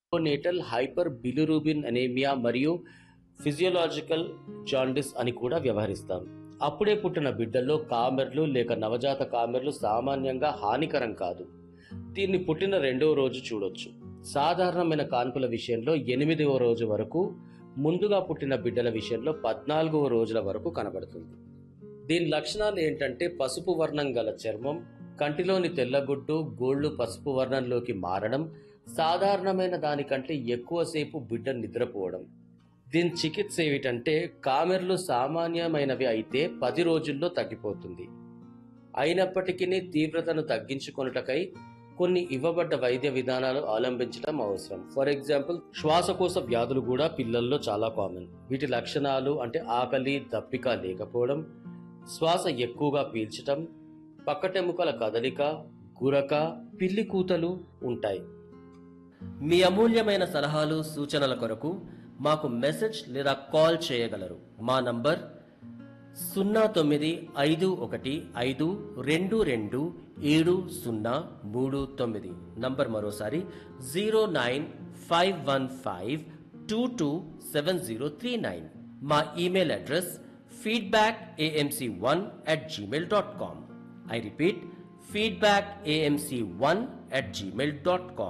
neonatal hyper bilirubin anaemia మరియు physiological jaundice అని కూడా వ్యవహరిస్తాం అప్పుడే పుట్టిన బిడ్డల్లో కామెర్లు లేక నవజాత కామెర్లు సామాన్యంగా హానికరం కాదు దీన్ని పుట్టిన రెండవ రోజు చూడొచ్చు సాధారణమైన కాన్పుల విషయంలో ఎనిమిదవ రోజు వరకు ముందుగా పుట్టిన బిడ్డల విషయంలో పద్నాలుగవ రోజుల వరకు కనబడుతుంది దీని లక్షణాలు ఏంటంటే పసుపు వర్ణం గల చర్మం కంటిలోని తెల్లగుడ్డు గోళ్లు పసుపు వర్ణంలోకి మారడం సాధారణమైన దానికంటే ఎక్కువసేపు బిడ్డ నిద్రపోవడం దీని చికిత్స ఏమిటంటే కామెర్లు సామాన్యమైనవి అయితే పది రోజుల్లో తగ్గిపోతుంది అయినప్పటికీ తీవ్రతను తగ్గించుకొనుటకై కొన్ని ఇవ్వబడ్డ వైద్య విధానాలు అవలంబించడం అవసరం ఫర్ ఎగ్జాంపుల్ శ్వాసకోశ వ్యాధులు కూడా పిల్లల్లో చాలా కామన్ వీటి లక్షణాలు అంటే ఆకలి దప్పిక లేకపోవడం శ్వాస ఎక్కువగా పీల్చటం పక్కటెముకల కదలిక గురక పిల్లి కూతలు ఉంటాయి మీ అమూల్యమైన సలహాలు సూచనల కొరకు మాకు మెసేజ్ లేదా కాల్ చేయగలరు మా నంబర్ సున్నా తొమ్మిది ఐదు ఒకటి ఐదు రెండు రెండు ఏడు సున్నా మూడు తొమ్మిది నంబర్ మరోసారి zero nine five one five two two seven zero three nine మా email address feedback AMC one at Gmail dot com I repeat feedback AMC one at Gmail dot com